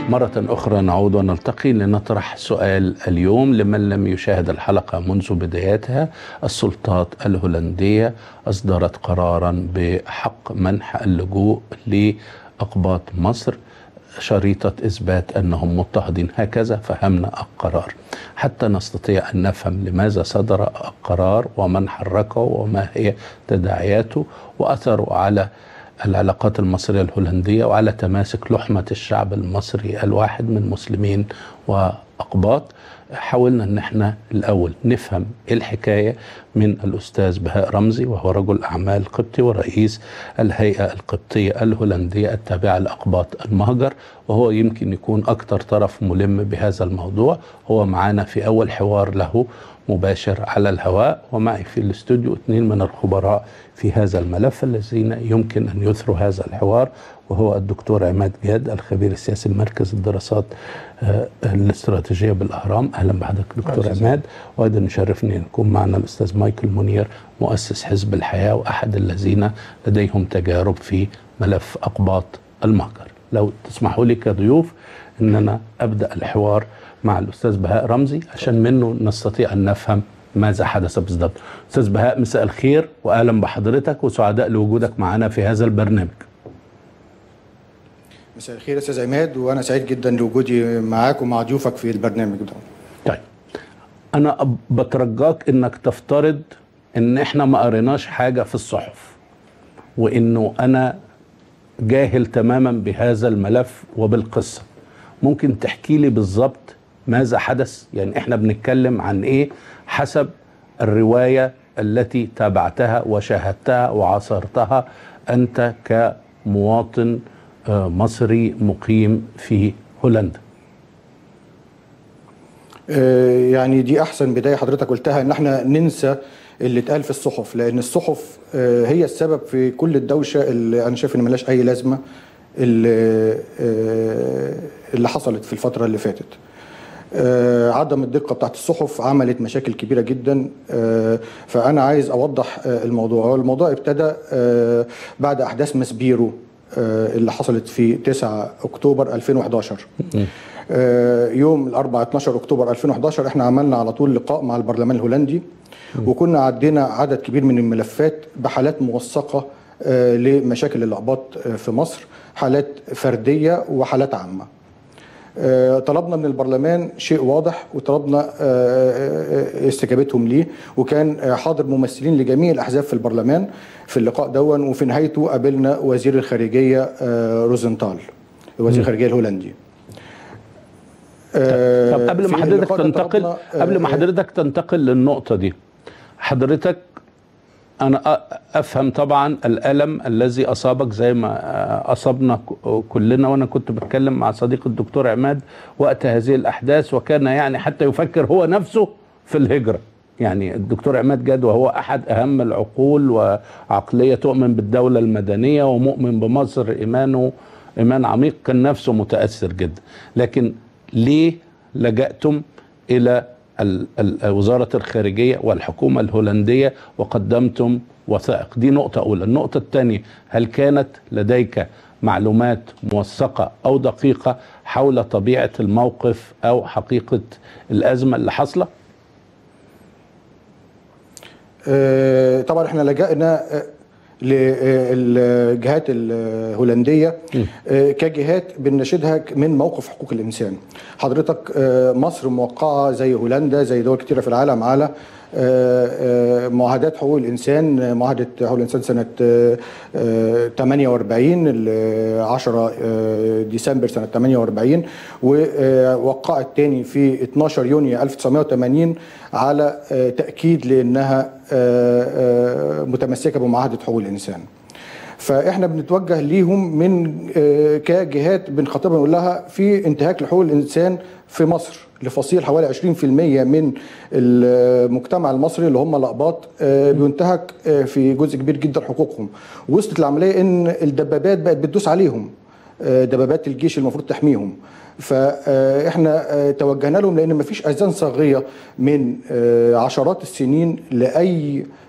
مرة أخرى نعود ونلتقي لنطرح سؤال اليوم لمن لم يشاهد الحلقة منذ بدايتها السلطات الهولندية أصدرت قرارا بحق منح اللجوء لأقباط مصر شريطة إثبات أنهم مضطهدين هكذا فهمنا القرار حتى نستطيع أن نفهم لماذا صدر القرار ومن حركه وما هي تداعياته وأثره على العلاقات المصرية الهولندية وعلى تماسك لحمة الشعب المصري الواحد من مسلمين وأقباط حاولنا ان احنا الاول نفهم ايه الحكايه من الاستاذ بهاء رمزي وهو رجل اعمال قبطي ورئيس الهيئه القبطيه الهولنديه التابعه لاقباط المهجر وهو يمكن يكون اكثر طرف ملم بهذا الموضوع هو معانا في اول حوار له مباشر على الهواء ومعي في الاستوديو اثنين من الخبراء في هذا الملف الذين يمكن ان يثروا هذا الحوار وهو الدكتور عماد جاد الخبير السياسي لمركز الدراسات الاستراتيجيه بالاهرام اهلا بحضرتك دكتور عماد وايضا يشرفني ان يكون معنا الاستاذ مايكل منير مؤسس حزب الحياه واحد الذين لديهم تجارب في ملف اقباط المهجر لو تسمحوا لي كضيوف ان انا ابدا الحوار مع الاستاذ بهاء رمزي عشان منه نستطيع ان نفهم ماذا حدث بالضبط استاذ بهاء مساء الخير واهلا بحضرتك وسعداء لوجودك معنا في هذا البرنامج مساء الخير يا استاذ عماد وانا سعيد جدا لوجودي معاك ومع ضيوفك في البرنامج ده طيب انا بترجاك انك تفترض ان احنا ما قريناش حاجه في الصحف وانه انا جاهل تماما بهذا الملف وبالقصه ممكن تحكي لي بالظبط ماذا حدث يعني احنا بنتكلم عن ايه حسب الروايه التي تابعتها وشاهدتها وعاصرتها انت كمواطن مصري مقيم في هولندا يعني دي احسن بدايه حضرتك قلتها ان احنا ننسى اللي اتقال في الصحف لان الصحف هي السبب في كل الدوشه اللي انا شايف ان ملهاش اي لازمه اللي, اللي حصلت في الفتره اللي فاتت عدم الدقه بتاعت الصحف عملت مشاكل كبيره جدا فانا عايز اوضح الموضوع الموضوع ابتدى بعد احداث مسبيرو اللي حصلت في 9 اكتوبر 2011 يوم الاربعاء 12 اكتوبر 2011 احنا عملنا على طول لقاء مع البرلمان الهولندي وكنا عدينا عدد كبير من الملفات بحالات موثقه لمشاكل الاقباط في مصر حالات فرديه وحالات عامه طلبنا من البرلمان شيء واضح وطلبنا استجابتهم ليه وكان حاضر ممثلين لجميع الاحزاب في البرلمان في اللقاء دون وفي نهايته قابلنا وزير الخارجيه روزنتال وزير الخارجيه الهولندي طب قبل ما حضرتك تنتقل قبل ما حضرتك تنتقل للنقطه دي حضرتك انا افهم طبعا الالم الذي اصابك زي ما اصابنا كلنا وانا كنت بتكلم مع صديق الدكتور عماد وقت هذه الاحداث وكان يعني حتى يفكر هو نفسه في الهجره يعني الدكتور عماد جاد وهو احد اهم العقول وعقليه تؤمن بالدوله المدنيه ومؤمن بمصر ايمانه ايمان عميق كان نفسه متاثر جدا لكن ليه لجأتم الى وزارة الخارجية والحكومة الهولندية وقدمتم وثائق دي نقطة أولى النقطة الثانية هل كانت لديك معلومات موثقة أو دقيقة حول طبيعة الموقف أو حقيقة الأزمة اللي حاصلة؟ أه طبعا احنا لجأنا للجهات الهولنديه كجهات بنناشدها من موقف حقوق الانسان حضرتك مصر موقعه زي هولندا زي دول كتيره في العالم على معاهدات حقوق الانسان معاهده حقوق الانسان سنه 48 10 ديسمبر سنه 48 ووقعت تاني في 12 يونيو 1980 على تاكيد لانها متمسكه بمعاهده حقوق الانسان فاحنا بنتوجه ليهم من كجهات بنخاطبها نقول لها في انتهاك لحقوق الانسان في مصر لفصيل حوالي 20% من المجتمع المصري اللي هم الاقباط بينتهك في جزء كبير جدا حقوقهم وصلت العمليه ان الدبابات بقت بتدوس عليهم دبابات الجيش المفروض تحميهم فاحنا توجهنا لهم لان مفيش اذان صاغيه من عشرات السنين لاي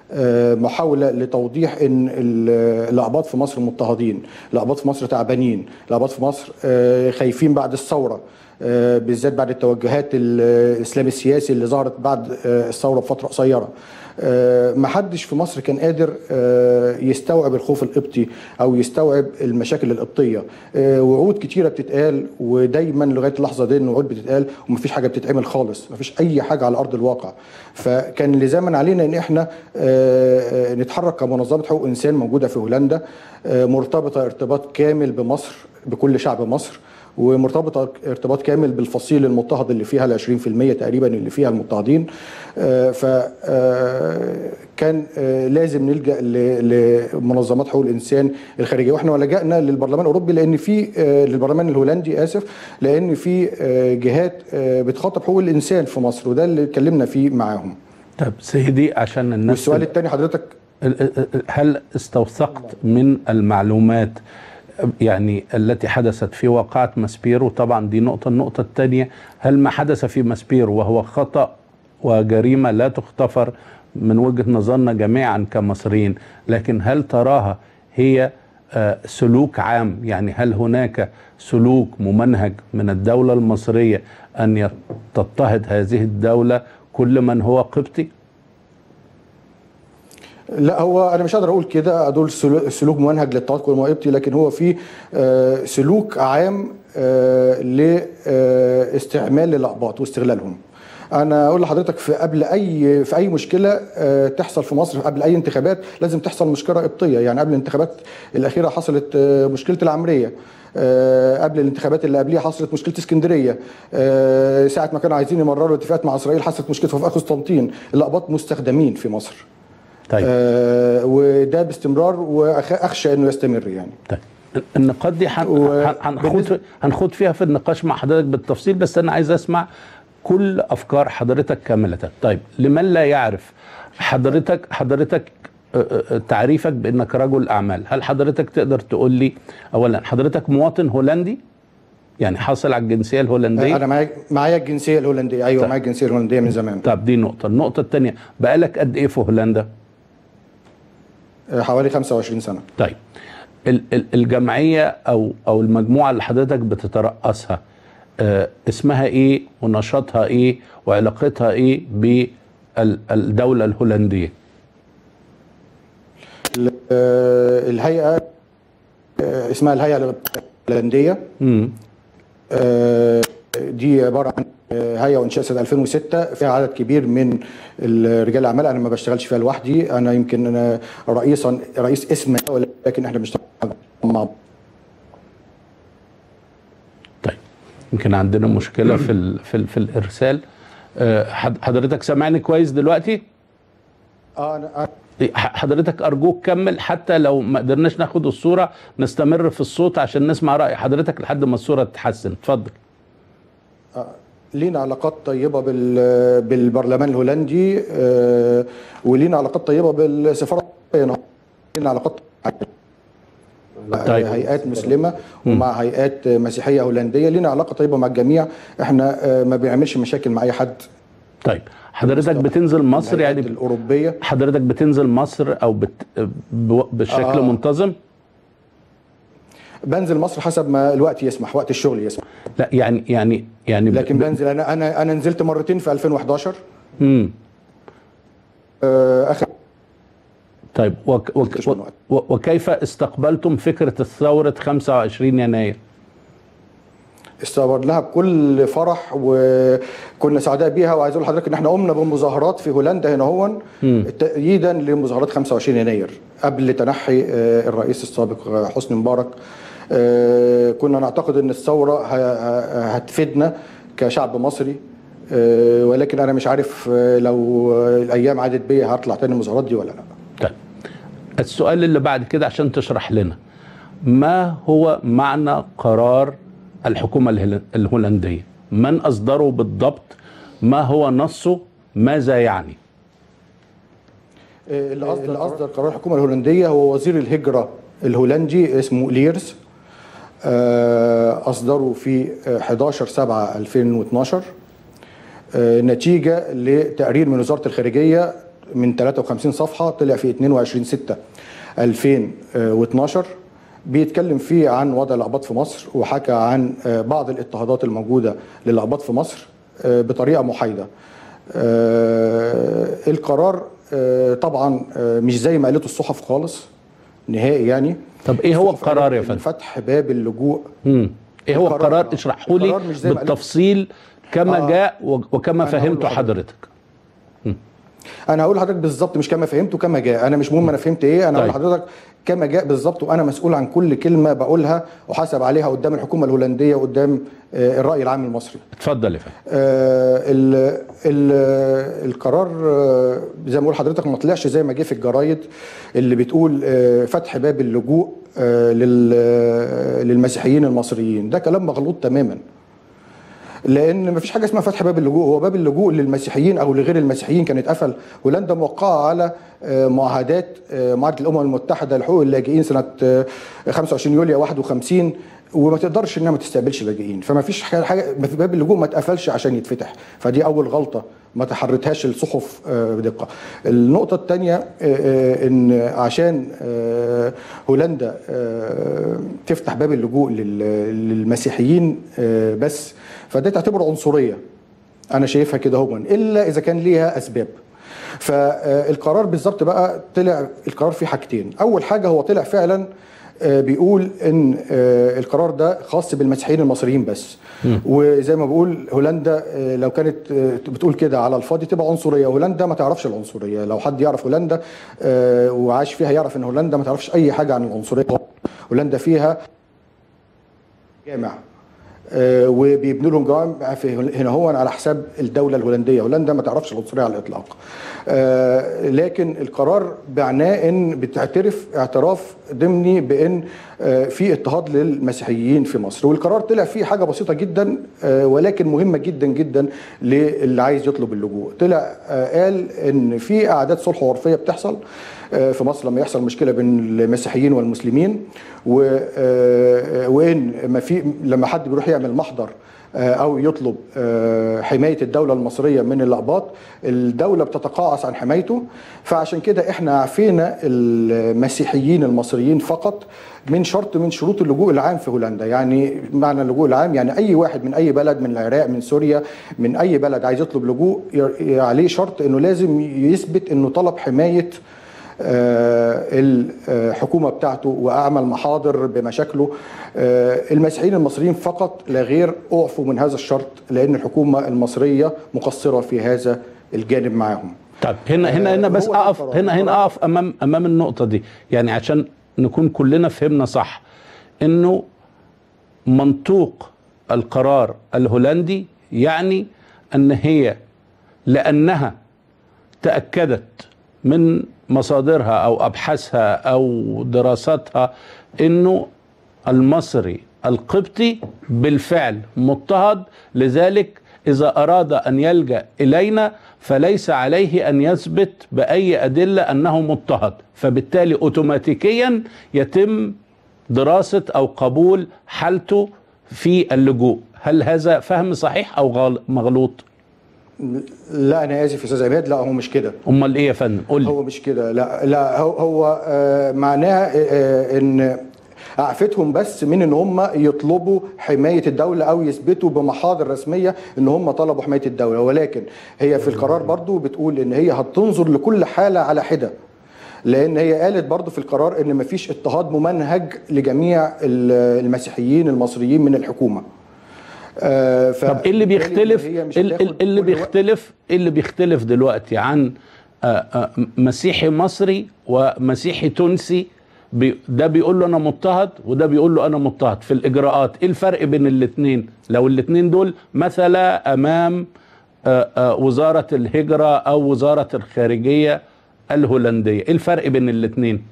آه، محاوله لتوضيح ان ال- الاقباط في مصر مضطهدين، الاقباط في مصر تعبانين، الاقباط في مصر آه، خايفين بعد الثوره آه، بالذات بعد التوجهات الاسلام السياسي اللي ظهرت بعد آه، الثوره بفتره قصيره. آه، ما حدش في مصر كان قادر آه، يستوعب الخوف القبطي او يستوعب المشاكل القبطيه آه، وعود كتيره بتتقال ودايما لغايه اللحظه دي الوعود بتتقال ومفيش حاجه بتتعمل خالص مفيش اي حاجه على ارض الواقع فكان لزاما علينا ان احنا آه، آه، نتحرك كمنظمه حقوق انسان موجوده في هولندا آه، مرتبطه ارتباط كامل بمصر بكل شعب مصر ومرتبطه ارتباط كامل بالفصيل المضطهد اللي فيها ال 20% تقريبا اللي فيها المضطهدين ف كان آه، لازم نلجا ل- لمنظمات حقوق الانسان الخارجيه واحنا لجأنا للبرلمان الاوروبي لان في آه، للبرلمان الهولندي اسف لان في آه، جهات آه، بتخاطب حقوق الانسان في مصر وده اللي اتكلمنا فيه معاهم طب سيدي عشان الناس والسؤال الثاني حضرتك هل استوثقت من المعلومات يعني التي حدثت في واقعة ماسبيرو طبعا دي نقطة النقطة الثانية هل ما حدث في ماسبيرو وهو خطأ وجريمة لا تغتفر من وجهة نظرنا جميعا كمصريين لكن هل تراها هي آه، سلوك عام يعني هل هناك سلوك ممنهج من الدولة المصرية أن يت- تضطهد هذه الدولة كل من هو قبطي لا هو انا مش قادر اقول كده اقول سلو- سلوك منهج للتوقف المواقبتي لكن هو في آه، سلوك عام آه، لاستعمال الاقباط واستغلالهم انا اقول لحضرتك في قبل اي في اي مشكله آه، تحصل في مصر قبل اي انتخابات لازم تحصل مشكله قبطيه يعني قبل الانتخابات الاخيره حصلت آه، مشكله العمريه آه، قبل الانتخابات اللي قبليها حصلت مشكله اسكندريه آه، ساعه ما كانوا عايزين يمرروا اتفاقات مع اسرائيل حصلت مشكله في قسطنطين الاقباط مستخدمين في مصر طيب آه وده باستمرار واخشى انه يستمر يعني طيب النقاط دي هن- و- هن- هنخوض هنخوض فيها في النقاش مع حضرتك بالتفصيل بس انا عايز اسمع كل افكار حضرتك كامله طيب لمن لا يعرف حضرتك حضرتك آه، آه، تعريفك بانك رجل اعمال هل حضرتك تقدر تقول لي اولا حضرتك مواطن هولندي يعني حاصل على الجنسيه الهولنديه انا معايا معايا الجنسيه الهولنديه ايوه معايا الجنسيه الهولنديه من زمان طب دي نقطه النقطه الثانيه بقالك قد ايه في هولندا آه، حوالي 25 سنه طيب ال- ال- الجمعيه او او المجموعه اللي حضرتك بتترأسها آه، اسمها ايه ونشاطها ايه وعلاقتها ايه بالدوله الهولنديه ال- آه، الهيئه آه، اسمها الهيئه الهولنديه امم آه، دي عباره عن آه، هيئه وانشاء سنه 2006 فيها عدد كبير من ال- رجال الاعمال انا ما بشتغلش فيها لوحدي انا يمكن انا رئيسا رئيس اسم ولكن احنا بنشتغل مع بعض. طيب يمكن عندنا مشكله في ال في, ال في الارسال آه، حد- حضرتك سامعني كويس دلوقتي اه انا ح- حضرتك ارجوك كمل حتى لو ما قدرناش ناخد الصوره نستمر في الصوت عشان نسمع راي حضرتك لحد ما الصوره تتحسن اتفضل لينا علاقات طيبة بال- بالبرلمان الهولندي آه، ولينا علاقات طيبة بالسفارة لينا علاقات طيب. هيئات مسلمة ومع هيئات مسيحية هولندية لينا علاقة طيبة مع الجميع احنا آه، ما بنعملش مشاكل مع أي حد طيب حضرتك بتنزل مصر الهيئات يعني الأوروبية حضرتك بتنزل مصر او بت... ب- بشكل آه. منتظم بنزل مصر حسب ما الوقت يسمح وقت الشغل يسمح لا يعني يعني يعني ب- لكن ب- بنزل أنا أنا أنا نزلت مرتين في 2011 مم. آه، آخر طيب وك وك مش من وقت. و- وكيف استقبلتم فكره الثوره 25 يناير استقبلناها بكل فرح وكنا سعداء بيها وعايز اقول لحضرتك ان احنا قمنا بمظاهرات في هولندا هنا هون تأييدا لمظاهرات 25 يناير قبل تنحي آه، الرئيس السابق آه، حسني مبارك آه، كنا نعتقد ان الثوره ه- ه- هتفيدنا كشعب مصري آه، ولكن انا مش عارف آه، لو آه، الايام عادت بيا هطلع تاني المظاهرات دي ولا لا طيب السؤال اللي بعد كده عشان تشرح لنا ما هو معنى قرار الحكومة الهل- الهولندية من أصدره بالضبط ما هو نصه ماذا يعني اللي اصدر اللي اصدر قرار الحكومه الهولنديه هو وزير الهجره الهولندي اسمه ليرز آه، اصدره في آه، 11 7 2012 آه، نتيجه لتقرير من وزاره الخارجيه من 53 صفحه طلع في 22 6 2012 بيتكلم فيه عن وضع الاقباط في مصر وحكى عن آه، بعض الاضطهادات الموجوده للاقباط في مصر آه، بطريقه محايده. آه، القرار آه، طبعا آه، مش زي ما قالته الصحف خالص نهائي يعني طب ايه هو الصحف القرار يا قالت إن فندم؟ فتح باب اللجوء مم. ايه هو القرار- القرار اشرحه لي القرار مش زي ما قالت- بالتفصيل كما آه. جاء و- وكما أنا هقول فهمته لحضرتك. حضرتك انا هقول لحضرتك بالظبط مش كما فهمته كما جاء انا مش مهم انا فهمت ايه انا هقول طيب. لحضرتك كما جاء بالظبط وانا مسؤول عن كل كلمه بقولها وحاسب عليها قدام الحكومه الهولنديه وقدام آه، الراي العام المصري اتفضل يا فندم آه، ال ال القرار آه، زي ما بقول لحضرتك ما طلعش زي ما جه في الجرايد اللي بتقول آه، فتح باب اللجوء آه، لل- آه، للمسيحيين المصريين ده كلام مغلوط تماما لان مفيش حاجه اسمها فتح باب اللجوء هو باب اللجوء للمسيحيين او لغير المسيحيين كان اتقفل هولندا موقعه على آه، معاهدات آه، معاهده الامم المتحده لحقوق اللاجئين سنه آه، 25 يوليو 51 وما تقدرش انها ما تستقبلش لاجئين فما فيش حاجه حاجه في باب اللجوء ما اتقفلش عشان يتفتح فدي اول غلطه ما تحرتهاش الصحف آه، بدقه النقطه الثانيه ان عشان آه، هولندا آه، تفتح باب اللجوء لل- للمسيحيين آه، بس فده تعتبر عنصريه انا شايفها كده هو الا اذا كان ليها اسباب فالقرار بالظبط بقى طلع القرار فيه حاجتين اول حاجه هو طلع فعلا آه، بيقول ان آه، القرار ده خاص بالمسيحيين المصريين بس وزي ما بقول هولندا آه، لو كانت آه، بتقول كده على الفاضي تبقى عنصريه هولندا ما تعرفش العنصريه لو حد يعرف هولندا آه، وعاش فيها يعرف ان هولندا ما تعرفش اي حاجه عن العنصريه هولندا فيها جامع آه، وبيبنوا لهم جوامع في هنا هو على حساب الدوله الهولنديه هولندا ما تعرفش العنصريه على الاطلاق آه، لكن القرار معناه ان بتعترف اعتراف ضمني بان آه، في اضطهاد للمسيحيين في مصر والقرار طلع فيه حاجه بسيطه جدا آه، ولكن مهمه جدا جدا للي عايز يطلب اللجوء طلع آه، قال ان في اعداد صلح وعرفيه بتحصل آه، في مصر لما يحصل مشكله بين المسيحيين والمسلمين و- آه، وان ما في لما حد بيروح يعمل محضر آه، او يطلب آه، حمايه الدوله المصريه من الاقباط الدوله بتتقاعس عن حمايته فعشان كده احنا عفينا المسيحيين المصريين فقط من شرط من شروط اللجوء العام في هولندا يعني معنى اللجوء العام يعني اي واحد من اي بلد من العراق من سوريا من اي بلد عايز يطلب لجوء ي- عليه شرط انه لازم يثبت انه طلب حمايه آه، الحكومه بتاعته واعمل محاضر بمشاكله آه، المسيحيين المصريين فقط لا غير اعفوا من هذا الشرط لان الحكومه المصريه مقصره في هذا الجانب معاهم طيب هنا هنا هنا آه، بس هو ده اقف القرار. هنا هنا القرار- اقف امام امام النقطه دي يعني عشان نكون كلنا فهمنا صح انه منطوق القرار الهولندي يعني ان هي لانها تاكدت من مصادرها او ابحاثها او دراساتها انه المصري القبطي بالفعل مضطهد لذلك اذا اراد ان يلجا الينا فليس عليه ان يثبت باي ادله انه مضطهد فبالتالي اوتوماتيكيا يتم دراسه او قبول حالته في اللجوء هل هذا فهم صحيح او غال- مغلوط لا انا اسف يا استاذ عماد لا هو مش كده امال ايه يا فندم قول لي هو مش كده لا لا هو, هو آه، معناها آه، ان اعفتهم بس من ان هم يطلبوا حمايه الدوله او يثبتوا بمحاضر رسميه ان هم طلبوا حمايه الدوله ولكن هي في القرار برضو بتقول ان هي هتنظر لكل حاله على حده لان هي قالت برضو في القرار ان مفيش اضطهاد ممنهج لجميع ال- المسيحيين المصريين من الحكومه آه، ف- طب ايه اللي بالتالي بيختلف هي مش ايه اللي- هتاخد إيه اللي كل وقت. بيختلف ايه اللي بيختلف دلوقتي عن آه، آه، مسيحي مصري ومسيحي تونسي بي ده بيقول له انا مضطهد وده بيقول له انا مضطهد في الاجراءات ايه الفرق بين الاثنين لو الاثنين دول مثلا امام آه، آه، وزارة الهجرة او وزارة الخارجية الهولندية ايه الفرق بين الاثنين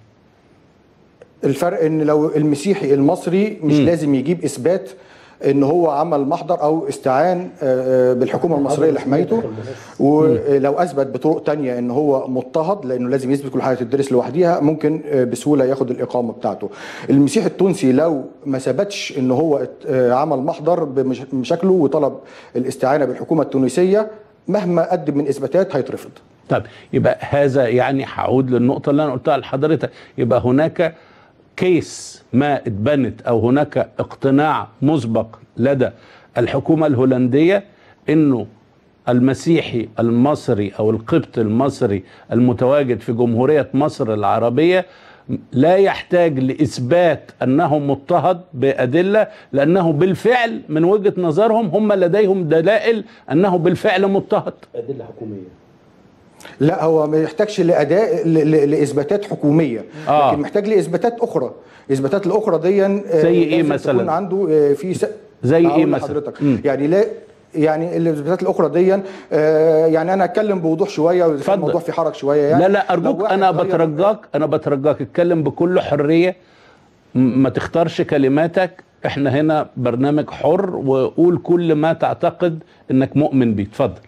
الفرق ان لو المسيحي المصري مش م. لازم يجيب اثبات ان هو عمل محضر او استعان آه، بالحكومه المصريه لحمايته ولو اثبت بطرق تانية ان هو مضطهد لانه لازم يثبت كل حاجه تدرس لوحديها ممكن آه، بسهوله ياخد الاقامه بتاعته المسيحي التونسي لو ما ثبتش ان هو آه، عمل محضر بمش- بشكله وطلب الاستعانه بالحكومه التونسيه مهما قدم من اثباتات هيترفض طيب يبقى هذا يعني هعود للنقطة اللي أنا قلتها لحضرتك يبقى هناك كيس ما اتبنت أو هناك اقتناع مسبق لدى الحكومة الهولندية إنه المسيحي المصري أو القبط المصري المتواجد في جمهورية مصر العربية لا يحتاج لإثبات أنه مضطهد بأدلة لأنه بالفعل من وجهة نظرهم هم لديهم دلائل أنه بالفعل مضطهد ادله حكوميه لا هو ما يحتاجش لاداء ل- ل- لاثباتات حكوميه آه. لكن محتاج لاثباتات اخرى الاثباتات الاخرى دي آه، زي إيه لازم مثلاً؟ تكون عنده آه، في س... زي هقول إيه مثلاً؟ لحضرتك مم. يعني لا يعني الاثباتات الاخرى دي آه، يعني انا اتكلم بوضوح شويه وإذا كان اتفضل. الموضوع فيه حرج شويه يعني لا لا لو ارجوك واحد انا غير- بترجاك انا بترجاك اتكلم بكل حريه م- ما تختارش كلماتك احنا هنا برنامج حر وقول كل ما تعتقد انك مؤمن بيه اتفضل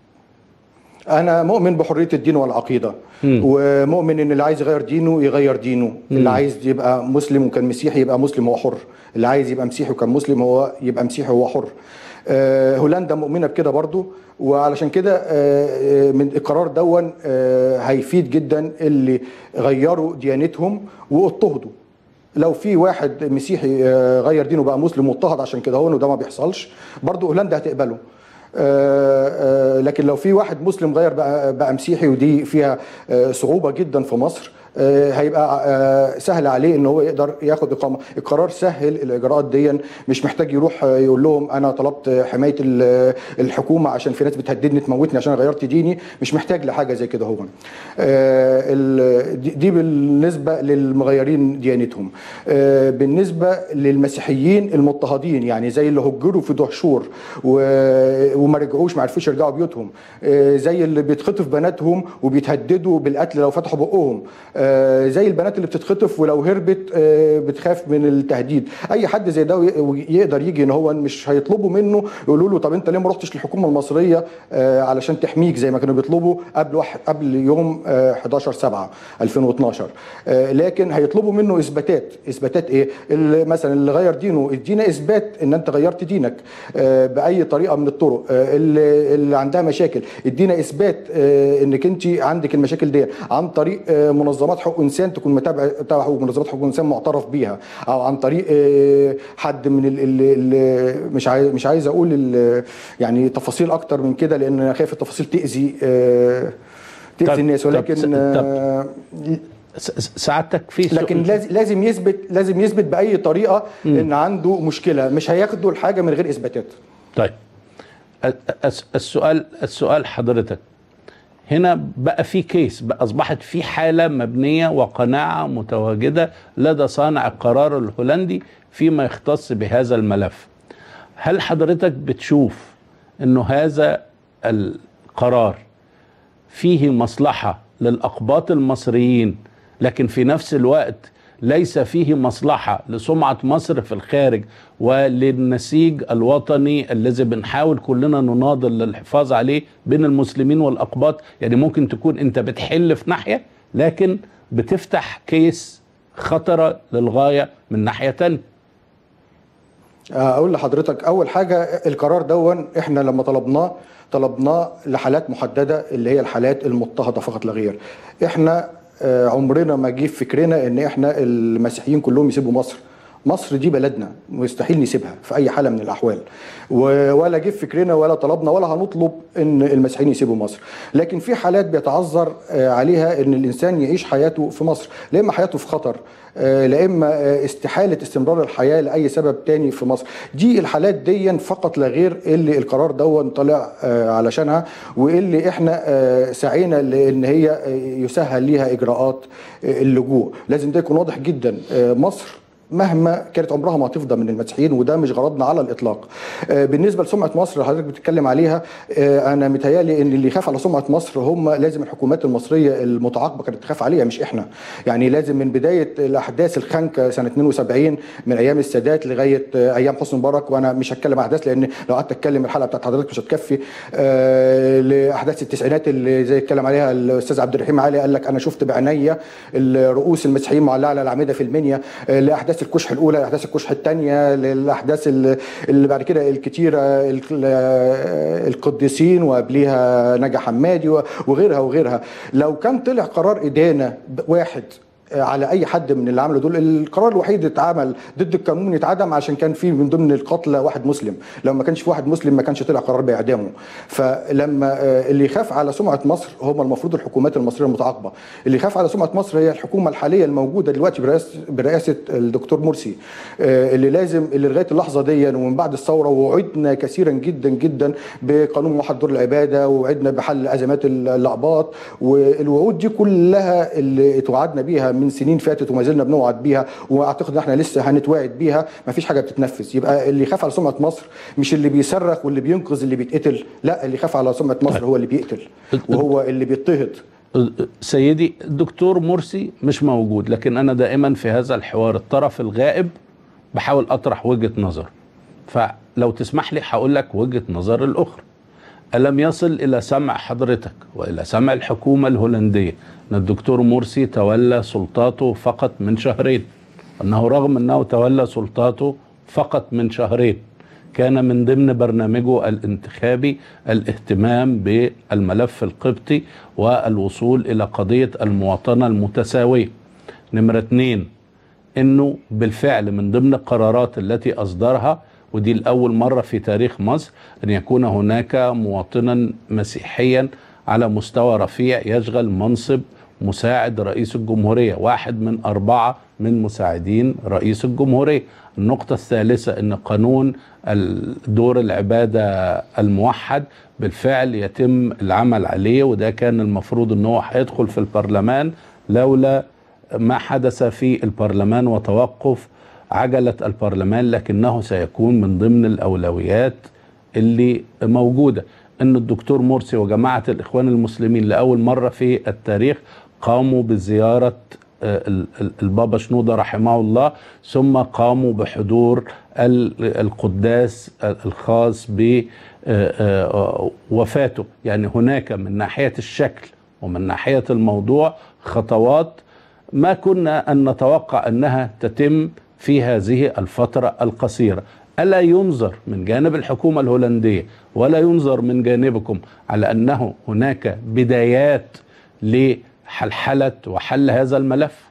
انا مؤمن بحريه الدين والعقيده مم. ومؤمن ان اللي عايز يغير دينه يغير دينه اللي عايز يبقى مسلم وكان مسيحي يبقى مسلم هو حر اللي عايز يبقى مسيحي وكان مسلم هو يبقى مسيحي هو حر آه، هولندا مؤمنه بكده برضو وعلشان كده آه، آه، من القرار دون آه، هيفيد جدا اللي غيروا ديانتهم واضطهدوا لو في واحد مسيحي آه، غير دينه بقى مسلم واضطهد عشان كده هو وده ما بيحصلش برضه هولندا هتقبله آه، آه، لكن لو في واحد مسلم غير بقى, بقى مسيحي ودي فيها آه، صعوبه جدا في مصر آه، هيبقى آه، سهل عليه ان هو يقدر ياخد اقامه القرار سهل الاجراءات دي مش محتاج يروح آه، يقول لهم انا طلبت حمايه ال- الحكومه عشان في ناس بتهددني تموتني عشان غيرت ديني مش محتاج لحاجه زي كده هو آه، ال- دي- دي بالنسبه للمغيرين ديانتهم آه، بالنسبه للمسيحيين المضطهدين يعني زي اللي هجروا في دهشور و- وما رجعوش ما عرفوش يرجعوا بيوتهم آه، زي اللي بيتخطف بناتهم وبيتهددوا بالقتل لو فتحوا بقهم آه، زي البنات اللي بتتخطف ولو هربت آه، بتخاف من التهديد اي حد زي ده ي- يقدر يجي ان هو مش هيطلبوا منه يقولوا له طب انت ليه ما رحتش للحكومه المصريه آه، علشان تحميك زي ما كانوا بيطلبوا قبل واحد قبل يوم آه، 11 7 2012 آه، لكن هيطلبوا منه اثباتات اثباتات ايه اللي مثلا اللي غير دينه ادينا اثبات ان انت غيرت دينك آه، باي طريقه من الطرق آه، اللي, اللي عندها مشاكل ادينا اثبات آه، انك انت عندك المشاكل دي عن طريق آه، منظمات حقوق انسان تكون متابعه تبع حقوق- منظمات حقوق انسان معترف بيها او عن طريق آه، حد من ال ال ال مش عايز مش عايز اقول ال- يعني تفاصيل اكتر من كده لان انا خايف التفاصيل تاذي آه، طب- تاذي الناس طب- ولكن طب- آه، س- س- سعادتك في سؤال- لكن لازم لازم يثبت لازم يثبت باي طريقه ان عنده مشكله مش هياخدوا الحاجه من غير اثباتات طيب ال- الس- السؤال السؤال حضرتك هنا بقى في كيس بقى اصبحت في حاله مبنيه وقناعه متواجده لدى صانع القرار الهولندي فيما يختص بهذا الملف هل حضرتك بتشوف انه هذا القرار فيه مصلحه للاقباط المصريين لكن في نفس الوقت ليس فيه مصلحه لسمعه مصر في الخارج وللنسيج الوطني الذي بنحاول كلنا نناضل للحفاظ عليه بين المسلمين والاقباط يعني ممكن تكون انت بتحل في ناحيه لكن بتفتح كيس خطره للغايه من ناحيه تانية اقول لحضرتك اول حاجه القرار دون احنا لما طلبناه طلبناه لحالات محدده اللي هي الحالات المضطهده فقط لا غير احنا آه، عمرنا ما جه في فكرنا ان احنا المسيحيين كلهم يسيبوا مصر مصر دي بلدنا مستحيل نسيبها في اي حاله من الاحوال و- ولا جه في فكرنا ولا طلبنا ولا هنطلب ان المسيحيين يسيبوا مصر لكن في حالات بيتعذر آه، عليها ان الانسان يعيش حياته في مصر لا اما حياته في خطر آه، لا اما آه، استحاله استمرار الحياه لاي سبب تاني في مصر دي الحالات دي فقط لا غير اللي القرار دون طلع آه، علشانها واللي احنا آه، سعينا لان هي آه، يسهل ليها اجراءات آه، اللجوء لازم ده يكون واضح جدا آه، مصر مهما كانت عمرها ما هتفضى من المسيحيين وده مش غرضنا على الاطلاق. آه، بالنسبه لسمعه مصر اللي حضرتك بتتكلم عليها آه، انا متهيالي ان اللي يخاف على سمعه مصر هم لازم الحكومات المصريه المتعاقبه كانت تخاف عليها مش احنا. يعني لازم من بدايه الاحداث الخانقه سنه 72 من ايام السادات لغايه آه، ايام حسني مبارك وانا مش هتكلم احداث لان لو قعدت اتكلم الحلقه بتاعت حضرتك مش هتكفي آه، لاحداث التسعينات اللي زي اتكلم عليها الاستاذ عبد الرحيم علي قال لك انا شفت بعينيا الرؤوس المسيحيين معلقه على الاعمده في المنيا آه، لاحداث لاحداث الكشح الاولى لاحداث الكشح الثانيه للاحداث اللي اللي بعد كده الكتيره ال- القديسين وقبليها نجا حمادي و- وغيرها وغيرها لو كان طلع قرار ادانه ب- واحد على اي حد من اللي عملوا دول القرار الوحيد اللي اتعمل ضد القانون اتعدم عشان كان في من ضمن القتلى واحد مسلم لو ما كانش في واحد مسلم ما كانش طلع قرار باعدامه فلما آه، اللي يخاف على سمعه مصر هم المفروض الحكومات المصريه المتعاقبه اللي يخاف على سمعه مصر هي الحكومه الحاليه الموجوده دلوقتي برئاسه برئاسه الدكتور مرسي آه، اللي لازم اللي لغايه اللحظه دي ومن بعد الثوره وعدنا كثيرا جدا جدا بقانون موحد دور العباده وعدنا بحل ازمات الاقباط والوعود دي كلها اللي اتوعدنا بيها من سنين فاتت وما زلنا بنوعد بيها واعتقد ان احنا لسه هنتوعد بيها ما فيش حاجه بتتنفذ يبقى اللي يخاف على سمعه مصر مش اللي بيصرخ واللي بينقذ اللي بيتقتل لا اللي يخاف على سمعه مصر هو اللي بيقتل وهو اللي بيضطهد سيدي الدكتور مرسي مش موجود لكن انا دائما في هذا الحوار الطرف الغائب بحاول اطرح وجهه نظر فلو تسمح لي هقول لك وجهه نظر الاخرى ألم يصل إلى سمع حضرتك وإلى سمع الحكومة الهولندية أن الدكتور مرسي تولى سلطاته فقط من شهرين أنه رغم أنه تولى سلطاته فقط من شهرين كان من ضمن برنامجه الانتخابي الاهتمام بالملف القبطي والوصول إلى قضية المواطنة المتساوية نمرة اتنين انه بالفعل من ضمن القرارات التي اصدرها ودي الاول مره في تاريخ مصر ان يكون هناك مواطنا مسيحيا على مستوى رفيع يشغل منصب مساعد رئيس الجمهوريه واحد من اربعه من مساعدين رئيس الجمهوريه النقطه الثالثه ان قانون ال- دور العباده الموحد بالفعل يتم العمل عليه وده كان المفروض ان هو هيدخل في البرلمان لولا ما حدث في البرلمان وتوقف عجلة البرلمان لكنه سيكون من ضمن الأولويات اللي موجودة أن الدكتور مرسي وجماعة الإخوان المسلمين لأول مرة في التاريخ قاموا بزيارة آه، ال- ال- البابا شنودة رحمه الله ثم قاموا بحضور ال- القداس الخاص بوفاته يعني هناك من ناحية الشكل ومن ناحية الموضوع خطوات ما كنا ان نتوقع انها تتم في هذه الفتره القصيره الا ينظر من جانب الحكومه الهولنديه ولا ينظر من جانبكم على انه هناك بدايات لحلحله وحل هذا الملف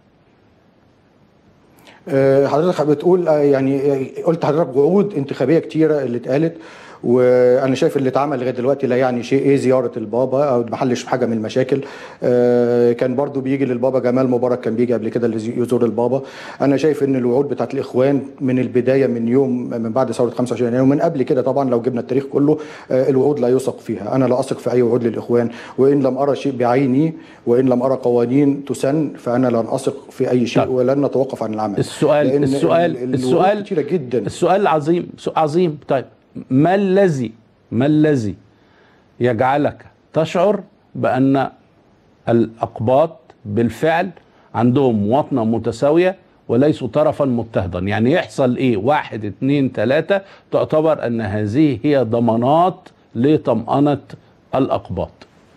آه، حضرتك بتقول آه، يعني آه، قلت حضرتك وعود انتخابيه كتيره اللي اتقالت وانا شايف اللي اتعمل لغايه دلوقتي لا يعني شيء ايه زياره البابا او ما حلش حاجه من المشاكل آه، كان برضو بيجي للبابا جمال مبارك كان بيجي قبل كده اللي يزور البابا انا شايف ان الوعود بتاعت الاخوان من البدايه من يوم من بعد ثوره 25 يناير ومن قبل كده طبعا لو جبنا التاريخ كله آه، الوعود لا يثق فيها انا لا اثق في اي وعود للاخوان وان لم ارى شيء بعيني وان لم ارى قوانين تسن فانا لن اثق في اي شيء طيب. ولن نتوقف عن العمل السؤال لأن السؤال ال- الوعود السؤال كتيره جدا السؤال عظيم سؤال عظيم طيب ما الذي ما الذي يجعلك تشعر بان الاقباط بالفعل عندهم مواطنه متساويه وليسوا طرفا مضطهدا يعني يحصل ايه واحد اتنين تلاته تعتبر ان هذه هي ضمانات لطمأنة الاقباط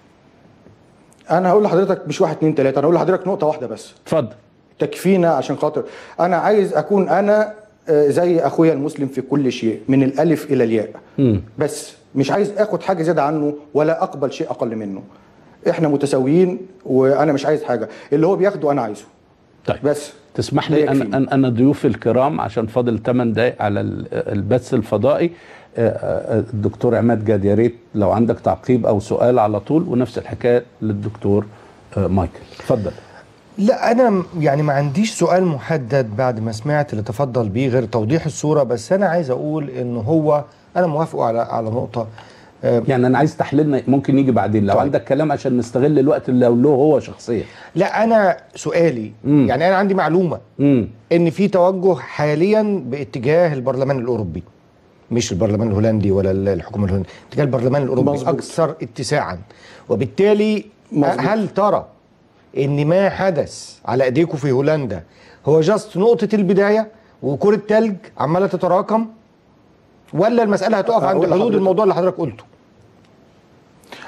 انا هقول لحضرتك مش واحد اتنين تلاته انا هقول لحضرتك نقطه واحده بس اتفضل تكفينا عشان خاطر انا عايز اكون انا آه، زي اخويا المسلم في كل شيء من الالف الى الياء مم. بس مش عايز اخد حاجه زياده عنه ولا اقبل شيء اقل منه احنا متساويين وانا مش عايز حاجه اللي هو بياخده انا عايزه طيب بس تسمح ده لي أن, يكفيني. أن أنا ضيوفي الكرام عشان فاضل 8 دقايق على ال- البث الفضائي آه، آه، الدكتور عماد جاد يا ريت لو عندك تعقيب أو سؤال على طول ونفس الحكاية للدكتور آه، مايكل اتفضل لا انا م- يعني ما عنديش سؤال محدد بعد ما سمعت اللي تفضل بيه غير توضيح الصوره بس انا عايز اقول ان هو انا موافقه على على نقطه آه، يعني أنا عايز تحليلنا ممكن يجي بعدين لو طيب. عندك كلام عشان نستغل الوقت اللي له هو شخصيا لا انا سؤالي مم. يعني انا عندي معلومه امم ان في توجه حاليا باتجاه البرلمان الاوروبي مش البرلمان الهولندي ولا ال- الحكومه الهولنديه اتجاه البرلمان الاوروبي مظبوط. اكثر اتساعا وبالتالي مظبوط. هل ترى ان ما حدث على ايديكم في هولندا هو جاست نقطه البدايه وكره تلج عماله تتراكم ولا المساله هتقف عند أقول حدود لحضرتك. الموضوع اللي حضرتك قلته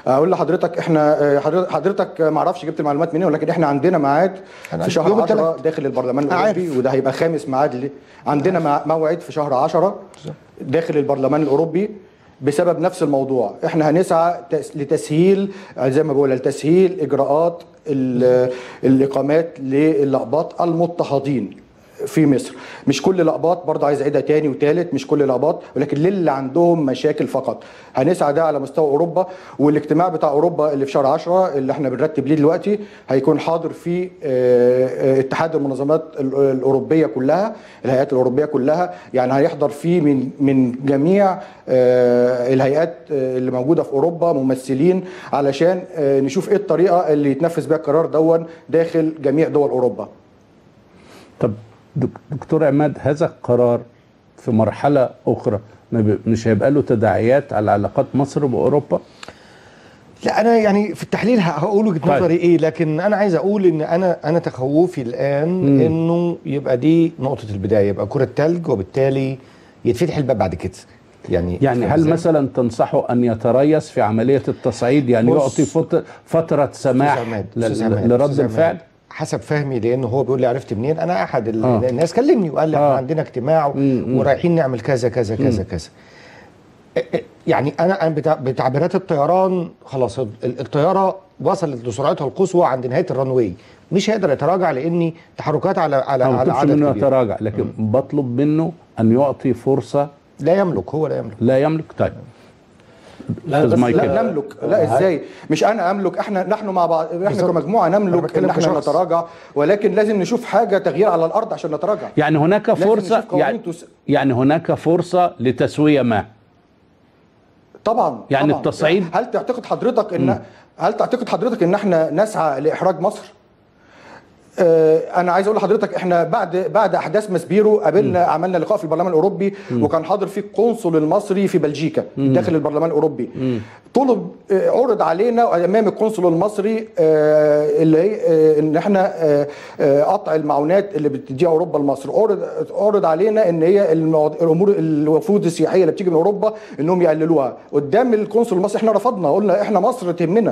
اقول لحضرتك احنا آه، حضرتك- حضرتك ما اعرفش جبت المعلومات منين ولكن احنا عندنا ميعاد أنا في شهر يوم 10 التلات. داخل البرلمان عارف. الاوروبي وده هيبقى خامس ميعاد ليه. عندنا مع- موعد في شهر 10 داخل البرلمان الاوروبي بسبب نفس الموضوع احنا هنسعى تس- لتسهيل زي ما بقول لتسهيل اجراءات ال- الاقامات للاقباط المضطهدين في مصر مش كل الاقباط برضه عايز اعيدها تاني وتالت مش كل الاقباط ولكن للي عندهم مشاكل فقط هنسعى ده على مستوى اوروبا والاجتماع بتاع اوروبا اللي في شهر 10 اللي احنا بنرتب ليه دلوقتي هيكون حاضر فيه آه، آه، اتحاد المنظمات ال- الاوروبيه كلها الهيئات الاوروبيه كلها يعني هيحضر فيه من من جميع آه، الهيئات آه، اللي موجوده في اوروبا ممثلين علشان آه، نشوف ايه الطريقه اللي يتنفذ بيها القرار دون داخل جميع دول اوروبا طب دك- دكتور عماد هذا القرار في مرحلة أخرى ما بي- مش هيبقى له تداعيات على علاقات مصر بأوروبا؟ لا انا يعني في التحليل ه- هقول وجهه طيب. نظري ايه لكن انا عايز اقول ان انا انا تخوفي الان مم. انه يبقى دي نقطه البدايه يبقى كره تلج وبالتالي يتفتح الباب بعد كده يعني يعني فاهم هل إزاي؟ مثلا تنصحوا أن يتريث في عملية التصعيد يعني بص، يعطي فت- فترة سماح أستاذ عماد، ل- أستاذ ل- عماد، لرد أستاذ الفعل؟ عماد، حسب فهمي لانه هو بيقول لي عرفت منين انا احد ال- آه. الناس كلمني وقال لي آه. احنا عندنا اجتماع مم، مم. ورايحين نعمل كذا كذا كذا كذا ا- ا- يعني انا أنا بتع- بتعبيرات الطيران خلاص ال- الطياره وصلت لسرعتها القصوى عند نهايه الرنوي مش هيقدر يتراجع لاني تحركات على على أنا ما على بطلبش عدد منه كبير يتراجع لكن بطلب منه أن يعطي فرصة لا يملك هو لا يملك لا يملك طيب لا أستاذ بس مايكل. لا نملك لا ازاي مش انا املك احنا نحن مع بعض احنا بالظبط. كمجموعه أنا نملك بتكلم ان احنا كشخص. نتراجع ولكن لازم نشوف حاجه تغيير على الارض عشان نتراجع يعني هناك لازم فرصة نشوف قوانين يعني, تس- يعني هناك فرصة لتسوية ما طبعا يعني طبعا. التصعيد- هل تعتقد حضرتك ان هل تعتقد حضرتك ان احنا نسعى لاحراج مصر آه، انا عايز اقول لحضرتك احنا بعد بعد احداث مسبيرو قابلنا عملنا لقاء في البرلمان الاوروبي وكان حاضر فيه القنصل المصري في بلجيكا داخل البرلمان الاوروبي طلب آه، عرض علينا امام القنصل المصري آه، اللي هي آه، ان احنا آه، آه، قطع المعونات اللي بتديها اوروبا لمصر عرض عرض علينا ان هي المواض- الامور الوفود السياحيه اللي بتيجي من اوروبا انهم يقللوها قدام القنصل المصري احنا رفضنا قلنا احنا مصر تهمنا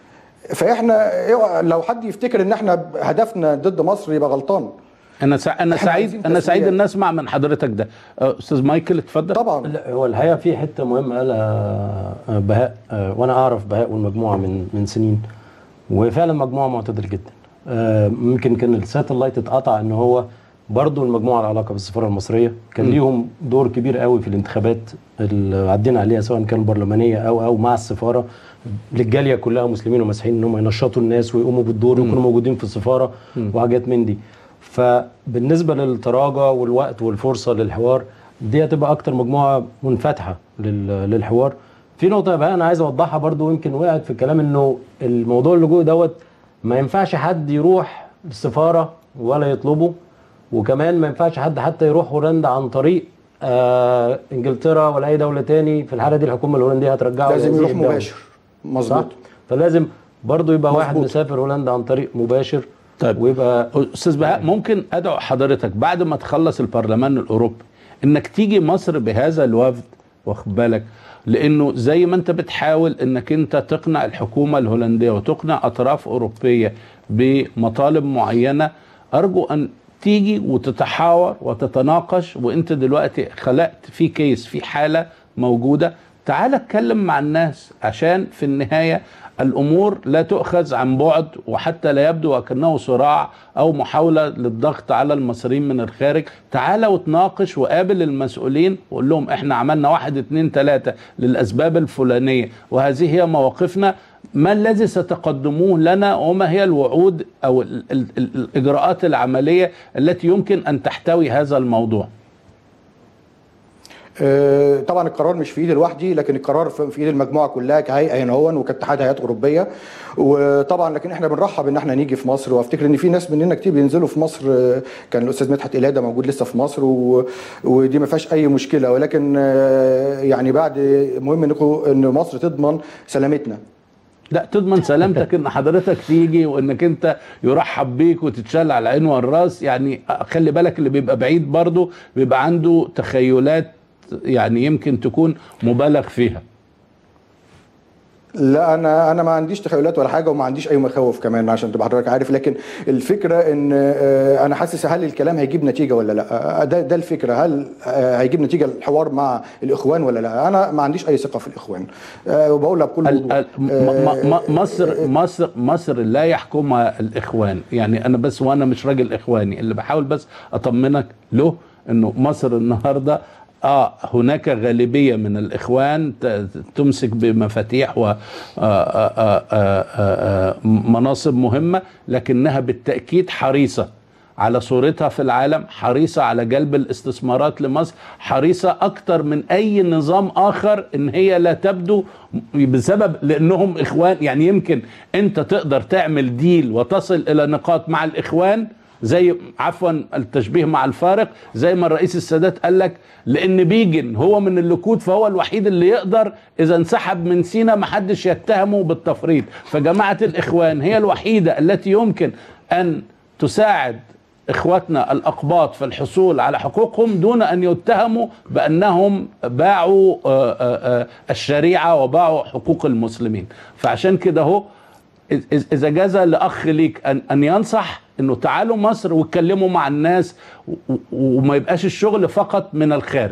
فاحنا إيه- لو حد يفتكر ان احنا هدفنا ضد مصر يبقى غلطان انا سع... انا إحنا سعيد عايزين انا سعيد تسوية. ان اسمع من حضرتك ده أه، استاذ مايكل اتفضل طبعا لا هو الحقيقه في حته مهمه قالها آه، بهاء آه، وانا اعرف بهاء والمجموعه من من سنين وفعلا مجموعه معتدل جدا آه، ممكن كان الساتلايت اتقطع ان هو برضو المجموعه العلاقه بالسفاره المصريه كان م. ليهم دور كبير قوي في الانتخابات اللي عدينا عليها سواء كان البرلمانيه او او مع السفاره للجاليه كلها مسلمين ومسيحيين ان هم ينشطوا الناس ويقوموا بالدور ويكونوا موجودين في السفاره وحاجات من دي فبالنسبه للتراجع والوقت والفرصه للحوار دي هتبقى اكتر مجموعه منفتحه لل- للحوار في نقطه بقى انا عايز اوضحها برضو يمكن وقعت في الكلام انه الموضوع اللجوء دوت ما ينفعش حد يروح السفاره ولا يطلبه وكمان ما ينفعش حد حتى يروح هولندا عن طريق آه انجلترا ولا اي دوله تاني في الحاله دي الحكومه الهولنديه هترجعه لازم لهذه يروح الدولة. مباشر صح مظبوط فلازم برضو يبقى واحد مظبوط. مسافر هولندا عن طريق مباشر طيب. ويبقى استاذ بهاء ممكن ادعو حضرتك بعد ما تخلص البرلمان الاوروبي انك تيجي مصر بهذا الوفد واخد بالك لانه زي ما انت بتحاول انك انت تقنع الحكومه الهولنديه وتقنع اطراف اوروبيه بمطالب معينه ارجو ان تيجي وتتحاور وتتناقش وانت دلوقتي خلقت في كيس في حاله موجوده تعال اتكلم مع الناس عشان في النهايه الامور لا تؤخذ عن بعد وحتى لا يبدو وكانه صراع او محاوله للضغط على المصريين من الخارج تعال وتناقش وقابل المسؤولين وقول لهم احنا عملنا واحد اتنين تلاته للاسباب الفلانيه وهذه هي مواقفنا ما الذي ستقدموه لنا وما هي الوعود او ال ال ال الاجراءات العمليه التي يمكن ان تحتوي هذا الموضوع آه، طبعا القرار مش في ايدي لوحدي لكن القرار في في ايد المجموعه كلها كهيئه هنا هون وكاتحاد هيئات اوروبيه وطبعا لكن احنا بنرحب ان احنا نيجي في مصر وافتكر ان في ناس مننا كتير بينزلوا في مصر آه، كان الاستاذ مدحت الاده موجود لسه في مصر و... ودي ما فيهاش اي مشكله ولكن آه، يعني بعد مهم انكم ان مصر تضمن سلامتنا لا تضمن سلامتك ان حضرتك تيجي وانك انت يرحب بيك وتتشال على العين والراس يعني خلي بالك اللي بيبقى بعيد برضه بيبقى عنده تخيلات يعني يمكن تكون مبالغ فيها لا انا انا ما عنديش تخيلات ولا حاجه وما عنديش اي مخاوف كمان عشان تبقى حضرتك عارف لكن الفكره ان آه، انا حاسس هل الكلام هيجيب نتيجه ولا لا آه، ده ده الفكره هل آه، هيجيب نتيجه الحوار مع الاخوان ولا لا انا ما عنديش اي ثقه في الاخوان آه، وبقولها بكل ال- وضوح ال- م- م- م- مصر مصر مصر لا يحكمها الاخوان يعني انا بس وانا مش راجل اخواني اللي بحاول بس اطمنك له انه مصر النهارده اه هناك غالبيه من الاخوان ت- ت- تمسك بمفاتيح ومناصب مهمه لكنها بالتاكيد حريصه على صورتها في العالم حريصة على جلب الاستثمارات لمصر حريصة أكتر من أي نظام آخر إن هي لا تبدو بسبب لأنهم إخوان يعني يمكن أنت تقدر تعمل ديل وتصل إلى نقاط مع الإخوان زي عفوا التشبيه مع الفارق زي ما الرئيس السادات قال لك لان بيجن هو من اللكود فهو الوحيد اللي يقدر اذا انسحب من سينا محدش يتهمه بالتفريط فجماعه الاخوان هي الوحيده التي يمكن ان تساعد اخواتنا الاقباط في الحصول على حقوقهم دون ان يتهموا بانهم باعوا آه، آه، آه، الشريعه وباعوا حقوق المسلمين فعشان كده هو إذ- اذا جاز لاخ ليك ان ان ينصح انه تعالوا مصر واتكلموا مع الناس و- و- وما يبقاش الشغل فقط من الخارج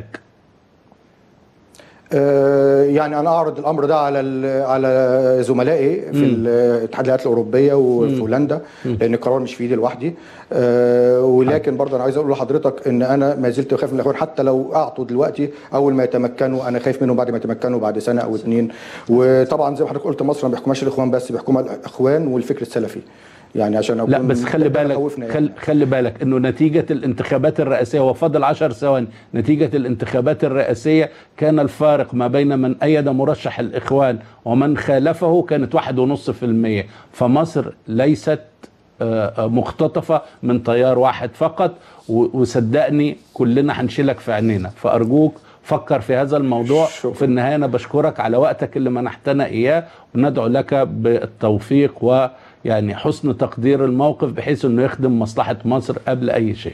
آه، يعني انا اعرض الامر ده على ال- على زملائي في الاتحادات الاوروبيه وفي هولندا لان القرار مش في ايدي لوحدي آه، ولكن برضه انا عايز اقول لحضرتك ان انا ما زلت خايف من الاخوان حتى لو اعطوا دلوقتي اول ما يتمكنوا انا خايف منهم بعد ما يتمكنوا بعد سنه او اتنين وطبعا زي ما حضرتك قلت مصر ما بيحكمهاش الاخوان بس بيحكمها الاخوان والفكر السلفي يعني عشان اكون لا بس خلي ده بالك خوفنا يعني. خل خلي بالك انه نتيجه الانتخابات الرئاسيه وفضل عشر ثواني نتيجه الانتخابات الرئاسيه كان الفارق ما بين من ايد مرشح الاخوان ومن خالفه كانت واحد ونص في المية فمصر ليست آه، آه، مختطفه من تيار واحد فقط و- وصدقني كلنا هنشيلك في عينينا فارجوك فكر في هذا الموضوع شكراً. وفي النهايه انا بشكرك على وقتك اللي منحتنا اياه وندعو لك بالتوفيق ويعني حسن تقدير الموقف بحيث انه يخدم مصلحه مصر قبل اي شيء.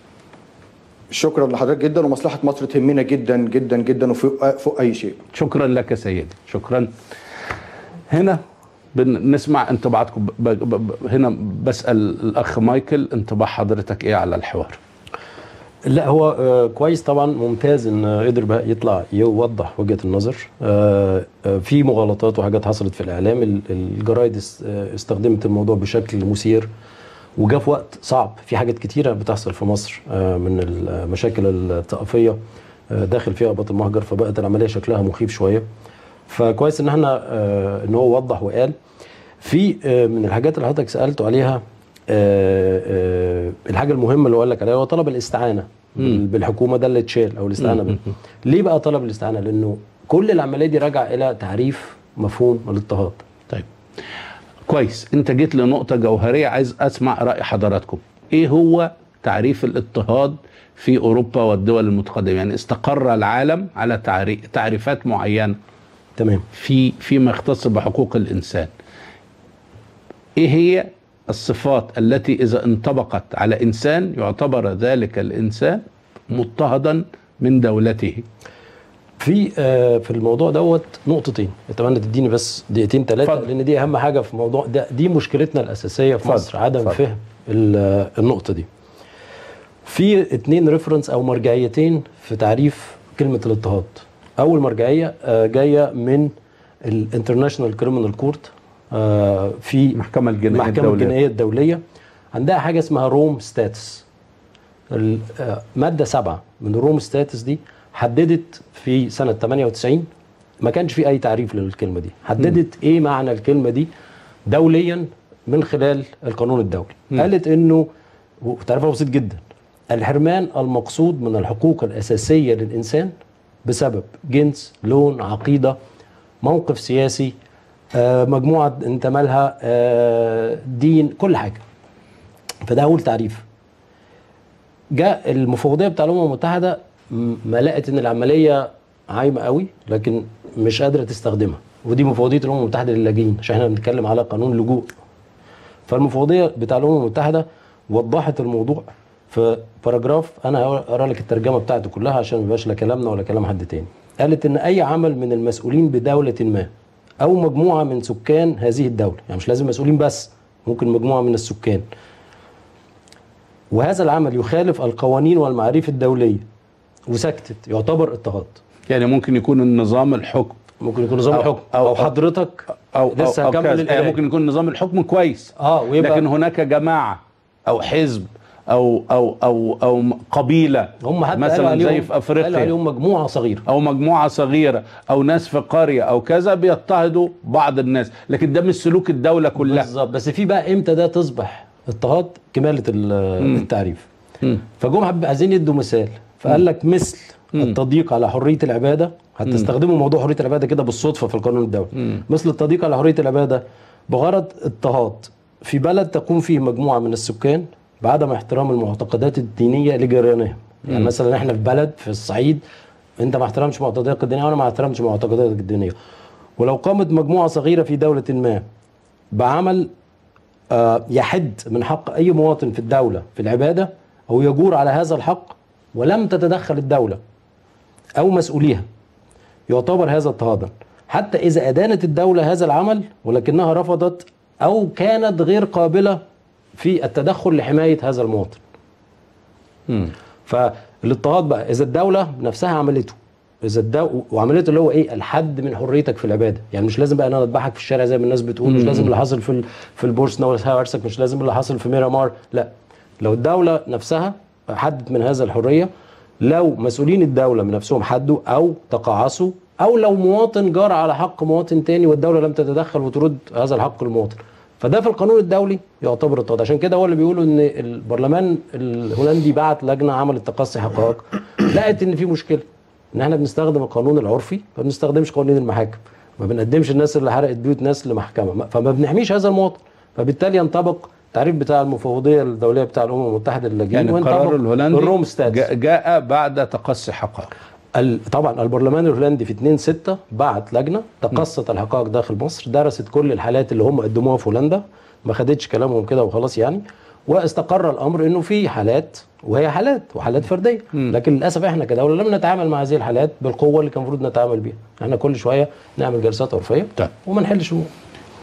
شكرا لحضرتك جدا ومصلحه مصر تهمنا جدا جدا جدا وفوق فوق اي شيء شكرا لك سيدي شكرا هنا بنسمع انطباعاتكم ب- ب- ب- هنا بسال الاخ مايكل انطباع حضرتك ايه على الحوار؟ لا هو آه، كويس طبعا ممتاز ان آه، قدر بقى يطلع يوضح وجهه النظر آه، آه، في مغالطات وحاجات حصلت في الاعلام ال- الجرايد اس- آه، استخدمت الموضوع بشكل مثير وجاء في وقت صعب في حاجات كتيره بتحصل في مصر آه، من المشاكل الطائفيه آه، داخل فيها اباط المهجر فبقت العمليه شكلها مخيف شويه فكويس ان احنا آه، ان هو وضح وقال في آه، من الحاجات اللي حضرتك سالته عليها آه، آه، الحاجه المهمه اللي هو قال لك عليها هو طلب الاستعانه بال- بالحكومه ده اللي اتشال او الاستعانه بال- ليه بقى طلب الاستعانه؟ لانه كل العمليه دي راجعه الى تعريف مفهوم الاضطهاد طيب كويس انت جيت لنقطه جوهريه عايز اسمع راي حضراتكم ايه هو تعريف الاضطهاد في اوروبا والدول المتقدمه يعني استقر العالم على تعري- تعريفات معينه تمام في فيما يختص بحقوق الانسان ايه هي الصفات التي اذا انطبقت على انسان يعتبر ذلك الانسان مضطهدا من دولته في آه، في الموضوع دوت نقطتين اتمنى تديني بس دقيقتين ثلاثه اتفضل. لان دي اهم حاجه في موضوع ده دي مشكلتنا الاساسيه في اتفضل. مصر عدم اتفضل. فهم ال- النقطه دي في اتنين ريفرنس او مرجعيتين في تعريف كلمه الاضطهاد اول مرجعيه آه، جايه من الانترناشونال كريمنال كورت في المحكمه الجنائيه المحكمه الدوليه الجنائيه الدوليه عندها حاجه اسمها روم ستاتس ماده سبعة من الروم ستاتس دي حددت في سنه 98 ما كانش في اي تعريف للكلمه دي حددت ايه معنى الكلمه دي دوليا من خلال القانون الدولي قالت انه وتعريفها بسيط جدا الحرمان المقصود من الحقوق الاساسيه للانسان بسبب جنس لون عقيده موقف سياسي آه، مجموعه انت مالها آه، دين كل حاجه فده اول تعريف جاء المفوضيه بتاع الامم المتحده م- ما لقت ان العمليه عايمه قوي لكن مش قادره تستخدمها ودي مفوضيه الامم المتحده للاجئين عشان احنا بنتكلم على قانون لجوء فالمفوضيه بتاع الامم المتحده وضحت الموضوع في باراجراف انا هقرا لك الترجمه بتاعته كلها عشان ما يبقاش لا كلامنا ولا كلام حد تاني قالت ان اي عمل من المسؤولين بدوله ما او مجموعه من سكان هذه الدوله يعني مش لازم مسؤولين بس ممكن مجموعه من السكان وهذا العمل يخالف القوانين والمعاريف الدوليه وسكتت يعتبر اضطهاد يعني ممكن يكون النظام الحكم ممكن يكون نظام أو- الحكم أو- او, أو حضرتك او لسه أو, أو هكمل كذا. يعني القراية. ممكن يكون نظام الحكم كويس اه ويبقى لكن هناك جماعه او حزب او او او او قبيله هم حتى قالوا مثلا عليهم زي في قالوا افريقيا عليهم مجموعه صغيره او مجموعه صغيره او ناس في قريه او كذا بيضطهدوا بعض الناس لكن ده مش سلوك الدوله كلها بالظبط بس في بقى امتى ده تصبح اضطهاد كماله ال- التعريف مم. فجم حب- عايزين يدوا مثال فقال لك مثل التضييق على حريه العباده هتستخدموا موضوع حريه العباده كده بالصدفه في القانون الدولي مثل التضييق على حريه العباده بغرض اضطهاد في بلد تقوم فيه مجموعه من السكان بعدم احترام المعتقدات الدينيه لجيرانهم يعني مثلا احنا في بلد في الصعيد انت ما احترمتش معتقداتك الدينيه وانا ما احترمتش معتقداتك الدينيه ولو قامت مجموعه صغيره في دوله ما بعمل آه، يحد من حق اي مواطن في الدوله في العباده او يجور على هذا الحق ولم تتدخل الدوله او مسؤوليها يعتبر هذا اضطهادا حتى اذا ادانت الدوله هذا العمل ولكنها رفضت او كانت غير قابله في التدخل لحمايه هذا المواطن مم. فالاضطهاد بقى اذا الدوله نفسها عملته اذا الدو... وعملته اللي هو ايه الحد من حريتك في العباده يعني مش لازم بقى ان انا اذبحك في الشارع زي ما الناس بتقول مش لازم اللي حاصل في ال... في البورس نور هارسك مش لازم اللي حاصل في ميرامار لا لو الدوله نفسها حدت من هذا الحريه لو مسؤولين الدوله من نفسهم حدوا او تقاعسوا او لو مواطن جار على حق مواطن تاني والدوله لم تتدخل وترد هذا الحق للمواطن فده في القانون الدولي يعتبر اضطهاد عشان كده هو اللي بيقولوا ان البرلمان الهولندي بعت لجنه عملت تقصي حقائق لقت ان في مشكله ان احنا بنستخدم القانون العرفي ما بنستخدمش قوانين المحاكم ما بنقدمش الناس اللي حرقت بيوت ناس لمحكمه ما- فما بنحميش هذا المواطن فبالتالي ينطبق التعريف بتاع المفوضيه الدوليه بتاع الامم المتحده للاجئين يعني وينطبق القرار الهولندي الروم ستاتس جاء, جاء بعد تقصي حقائق ال- طبعا البرلمان الهولندي في 2 6 بعت لجنه تقصت الحقائق داخل مصر درست كل الحالات اللي هم قدموها في هولندا ما خدتش كلامهم كده وخلاص يعني واستقر الامر انه في حالات وهي حالات وحالات فرديه لكن للاسف احنا كدوله لم نتعامل مع هذه الحالات بالقوه اللي كان المفروض نتعامل بيها احنا كل شويه نعمل جلسات عرفيه طيب. وما نحلش امور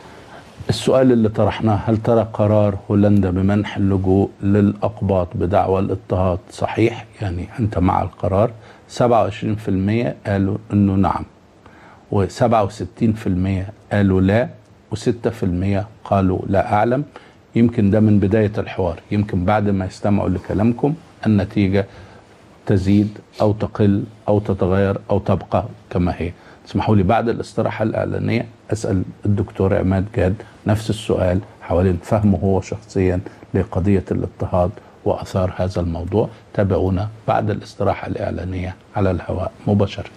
السؤال اللي طرحناه هل ترى قرار هولندا بمنح اللجوء للأقباط بدعوى الاضطهاد صحيح؟ يعني أنت مع القرار 27% قالوا أنه نعم و67% قالوا لا و6% قالوا لا أعلم يمكن ده من بداية الحوار يمكن بعد ما يستمعوا لكلامكم النتيجة تزيد أو تقل أو تتغير أو تبقى كما هي اسمحوا لي بعد الاستراحة الإعلانية أسأل الدكتور عماد جاد نفس السؤال حوالين فهمه هو شخصيا لقضية الاضطهاد وأثار هذا الموضوع تابعونا بعد الاستراحة الإعلانية على الهواء مباشرة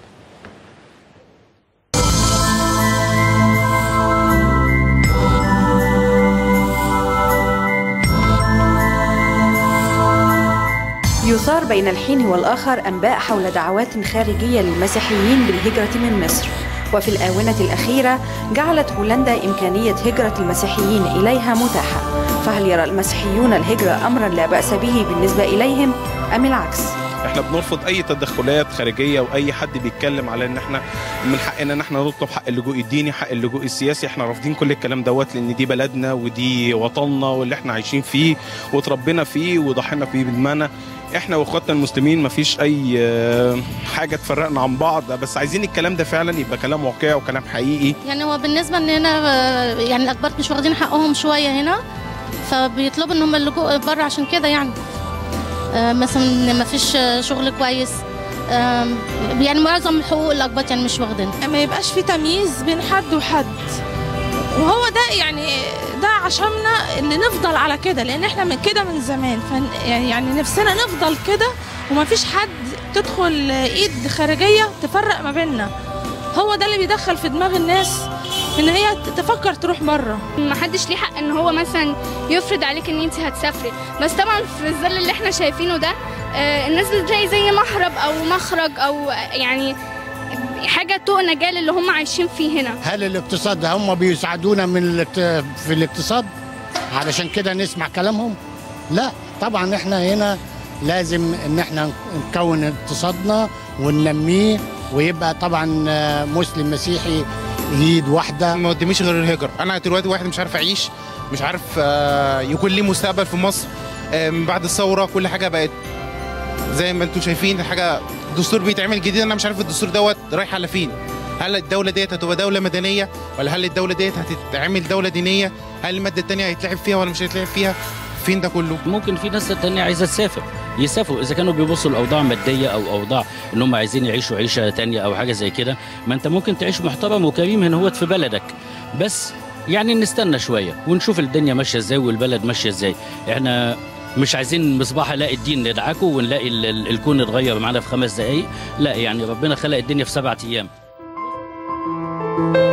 يثار بين الحين والآخر أنباء حول دعوات خارجية للمسيحيين بالهجرة من مصر وفي الآونة الأخيرة جعلت هولندا إمكانية هجرة المسيحيين إليها متاحة فهل يرى المسيحيون الهجرة أمرا لا بأس به بالنسبة إليهم أم العكس؟ احنا بنرفض اي تدخلات خارجيه واي حد بيتكلم على ان احنا من حقنا ان احنا نطلب حق اللجوء الديني حق اللجوء السياسي احنا رافضين كل الكلام دوت لان دي بلدنا ودي وطننا واللي احنا عايشين فيه وتربينا فيه وضحينا فيه بدمانا احنا واخواتنا المسلمين مفيش اي آه، حاجه تفرقنا عن بعض بس عايزين الكلام ده فعلا يبقى كلام واقعي وكلام حقيقي يعني هو بالنسبه ان هنا آه، يعني الاكبار مش واخدين حقهم شويه هنا فبيطلبوا ان هم اللجوء بره عشان كده يعني آه، مثلا ما فيش شغل كويس آم، يعني معظم حقوق الاكبار يعني مش واخدين ما يبقاش في تمييز بين حد وحد وهو ده يعني ده عشاننا ان نفضل على كده لان احنا من كده من زمان فن يعني نفسنا نفضل كده وما فيش حد تدخل ايد خارجيه تفرق ما بيننا هو ده اللي بيدخل في دماغ الناس ان هي تفكر تروح بره ما حدش ليه حق ان هو مثلا يفرض عليك ان انت هتسافري بس طبعا في الظل اللي احنا شايفينه ده آه، الناس بتلاقي زي مهرب او مخرج او يعني حاجه طوق نجاه اللي هم عايشين فيه هنا هل الاقتصاد هم بيساعدونا من الاقت- في الاقتصاد علشان كده نسمع كلامهم لا طبعا احنا هنا لازم ان احنا نكون اقتصادنا وننميه ويبقى طبعا آه، مسلم مسيحي ايد واحده ما قداميش غير الهجره انا دلوقتي واحد مش عارف اعيش مش عارف آه، يكون لي مستقبل في مصر آه، من بعد الثوره كل حاجه بقت زي ما انتم شايفين حاجه دستور بيتعمل جديد انا مش عارف الدستور دوت رايح على فين هل الدولة ديت هتبقى دولة مدنية ولا هل الدولة ديت هتتعمل دولة دينية هل المادة التانية هيتلعب فيها ولا مش هيتلعب فيها فين ده كله ممكن في ناس تانية عايزة تسافر يسافروا إذا كانوا بيبصوا لأوضاع مادية أو أوضاع إن هم عايزين يعيشوا عيشة تانية أو حاجة زي كده ما أنت ممكن تعيش محترم وكريم هنا هوت في بلدك بس يعني نستنى شوية ونشوف الدنيا ماشية إزاي والبلد ماشية إزاي إحنا مش عايزين مصباح الاقي الدين ندعكه ونلاقي ال- ال- الكون اتغير معانا في خمس دقايق لا يعني ربنا خلق الدنيا في سبعة ايام